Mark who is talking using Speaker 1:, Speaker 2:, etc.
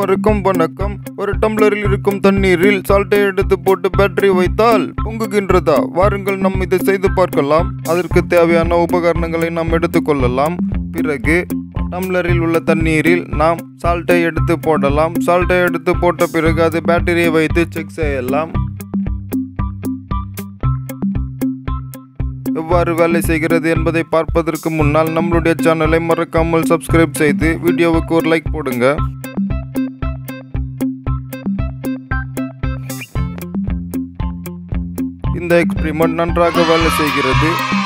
Speaker 1: அனைவருக்கும் வணக்கம் ஒரு டம்ளரில் இருக்கும் தண்ணீரில் சால்ட்டை எடுத்து போட்டு பேட்டரி வைத்தால் பொங்குகின்றதா வாருங்கள் நாம் இதை செய்து பார்க்கலாம் அதற்கு தேவையான உபகரணங்களை நாம் எடுத்துக்கொள்ளலாம் பிறகு டம்ளரில் உள்ள தண்ணீரில் நாம் சால்ட்டை எடுத்து போடலாம் சால்ட்டை எடுத்து போட்ட பிறகு அது பேட்டரியை வைத்து செக் செய்யலாம் எவ்வாறு வேலை செய்கிறது என்பதை பார்ப்பதற்கு முன்னால் நம்மளுடைய சேனலை மறக்காமல் சப்ஸ்கிரைப் செய்து வீடியோவுக்கு ஒரு லைக் போடுங்க இந்த எக்ஸ்பிரிமெண்ட் நன்றாக வேலை செய்கிறது